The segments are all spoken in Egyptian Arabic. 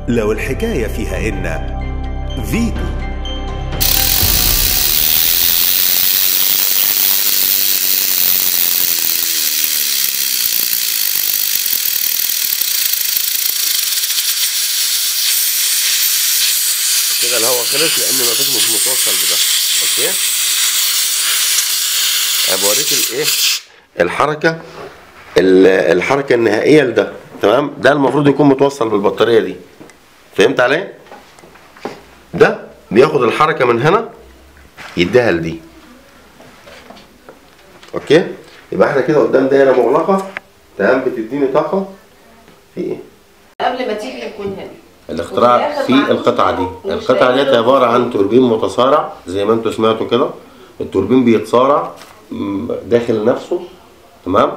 لو الحكاية فيها إن فيتو كده الهواء خلص لان مفيش مش متوصل بده اوكي انا بوريك الايه الحركه ال- الحركه النهائيه لده تمام ده المفروض يكون متوصل بالبطاريه دي فهمت علي ده بياخد الحركه من هنا يديها لدي اوكي يبقى احنا كده قدام دايره مغلقه تمام بتديني طاقه في ايه قبل ما تيجي يكون هنا الاختراع في القطعة دي القطعة دي عبارة عن توربين متصارع زي ما انتوا سمعتوا كده التوربين بيتصارع م، داخل نفسه تمام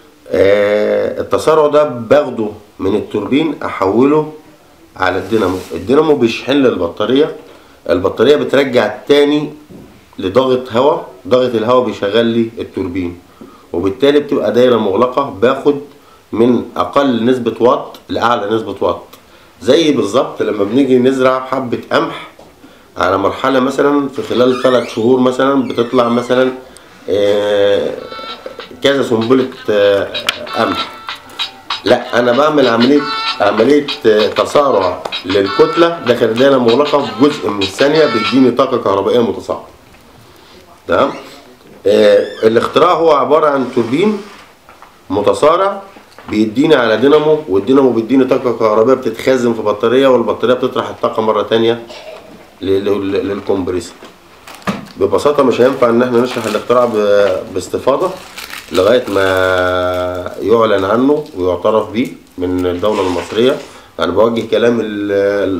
آه التصارع ده باخده من التوربين احوله على الدينامو الدينامو بيشحن لي البطارية البطارية بترجع تاني لضغط هواء ضغط الهواء بيشغل لي التوربين وبالتالي بتبقى دايرة مغلقة باخد من أقل نسبة واط لأعلى نسبة واط زي بالظبط لما بنيجي نزرع حبة قمح على مرحلة مثلا في خلال ثلاث شهور مثلا بتطلع مثلا آه، كذا سنبلة آه، قمح لا انا بعمل عمليه عمليه آه، تسارع للكتله داخل دايره مغلقه في جزء من الثانيه بيديني طاقه كهربائيه متصاعده تمام آه الاختراع هو عباره عن توربين متصارع بيديني على دينامو والدينامو بيديني طاقه كهربائيه بتتخزن في بطاريه والبطاريه بتطرح الطاقه مره تانية لل- لل- للكمبريسور ببساطه مش هينفع ان احنا نشرح الاختراع ب- باستفاضه لغايه ما يعلن عنه ويعترف به من الدوله المصريه انا بوجه كلام ال-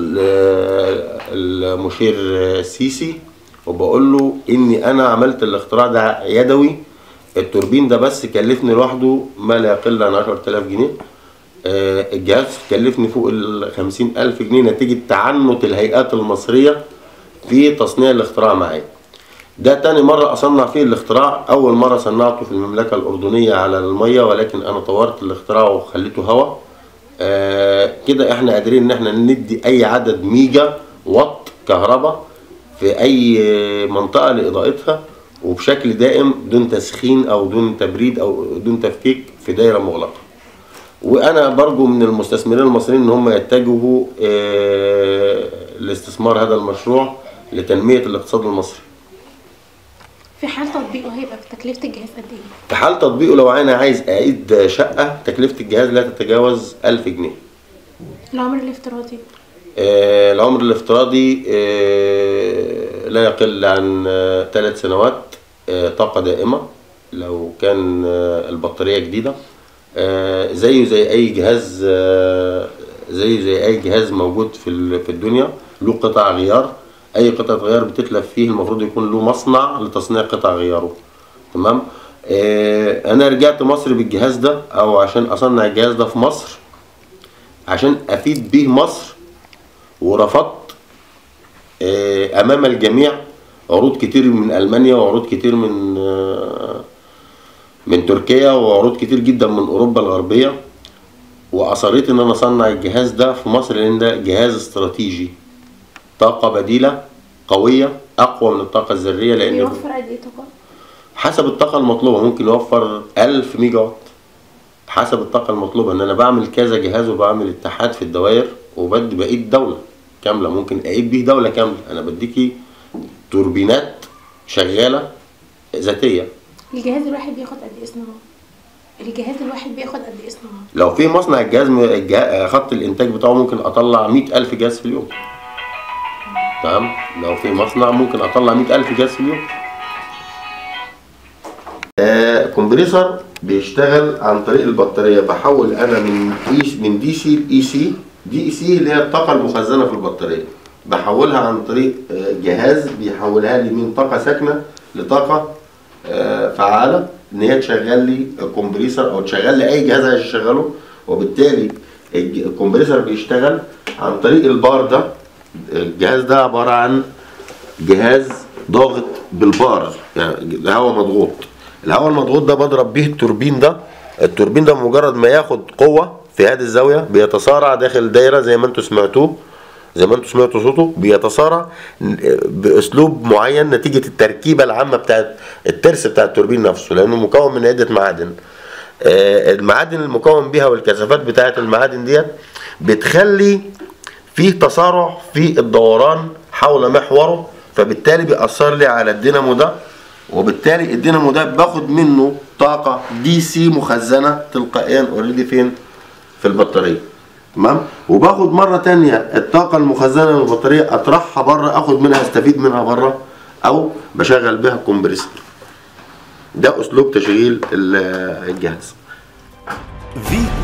ال- المشير السيسي وبقول له اني انا عملت الاختراع ده يدوي التوربين ده بس كلفني لوحده ما لا يقل عن 10000 جنيه آه، الجهاز كلفني فوق ال 50000 جنيه نتيجه تعنت الهيئات المصريه في تصنيع الاختراع معايا ده تاني مرة أصنع فيه الاختراع أول مرة صنعته في المملكة الأردنية على المية ولكن أنا طورت الاختراع وخليته هواء آه كده احنا قادرين ان احنا ندي اي عدد ميجا وات كهرباء في اي منطقة لإضاءتها وبشكل دائم دون تسخين او دون تبريد او دون تفكيك في دايرة مغلقة وانا برجو من المستثمرين المصريين ان هم يتجهوا آه لاستثمار هذا المشروع لتنمية الاقتصاد المصري في حال تطبيقه هيبقى بتكلفة الجهاز قد ايه؟ في حال تطبيقه لو انا عايز اعيد شقه تكلفه الجهاز لا تتجاوز 1000 جنيه العمر الافتراضي آه، العمر الافتراضي آه، لا يقل عن ثلاث سنوات آه، طاقه دائمه لو كان آه، البطاريه جديده آه، زيه زي اي جهاز آه، زيه زي اي جهاز موجود في ال- في الدنيا له قطع غيار اي قطعه غيار بتتلف فيه المفروض يكون له مصنع لتصنيع قطع غياره تمام آه، انا رجعت مصر بالجهاز ده او عشان اصنع الجهاز ده في مصر عشان افيد بيه مصر ورفضت آه، امام الجميع عروض كتير من المانيا وعروض كتير من آه، من تركيا وعروض كتير جدا من اوروبا الغربيه واصريت ان انا اصنع الجهاز ده في مصر لان ده جهاز استراتيجي طاقه بديله قويه اقوى من الطاقه الذريه لان بيوفر قد ايه طاقة؟ حسب الطاقة المطلوبة ممكن يوفر 1000 ميجا وات حسب الطاقة المطلوبة ان انا بعمل كذا جهاز وبعمل اتحاد في الدوائر وبدي بقيت دولة كاملة ممكن اعيد بيه دولة كاملة انا بديكي توربينات شغالة ذاتية الجهاز الواحد بياخد قد ايه صناعة؟ الجهاز الواحد بياخد قد ايه صناعة؟ لو في مصنع الجهاز الجه- خط الانتاج بتاعه ممكن اطلع 100000 جهاز في اليوم تمام لو في مصنع ممكن اطلع 100000 جهاز في اليوم آه كومبريسور بيشتغل عن طريق البطاريه بحول انا من اي من دي سي لاي سي دي اي سي اللي هي الطاقه المخزنه في البطاريه بحولها عن طريق آه، جهاز بيحولها لي من طاقه ساكنه لطاقه آه، فعاله ان هي تشغل لي الكمبريسور او تشغل لي اي جهاز عايز اشغله وبالتالي الج- الكمبريسور بيشتغل عن طريق البار ده الجهاز ده عباره عن جهاز ضاغط بالبار يعني الهواء مضغوط الهواء المضغوط ده بضرب بيه التوربين ده التوربين ده مجرد ما ياخد قوه في هذه الزاويه بيتصارع داخل الدايره زي ما انتم سمعتوه زي ما انتم سمعتوا صوته بيتصارع باسلوب معين نتيجه التركيبه العامه بتاعت الترس بتاع التوربين نفسه لانه مكون من عده معادن آه، المعادن المكون بها والكثافات بتاعت المعادن ديت بتخلي فيه تسارع في الدوران حول محوره فبالتالي بيأثر لي على الدينامو ده وبالتالي الدينامو ده باخد منه طاقة دي سي مخزنة تلقائيا اوريدي فين؟ في البطارية تمام؟ وباخد مرة تانية الطاقة المخزنة من البطارية اطرحها بره اخد منها استفيد منها بره او بشغل بها الكمبريسور ده اسلوب تشغيل ال- الجهاز فيتو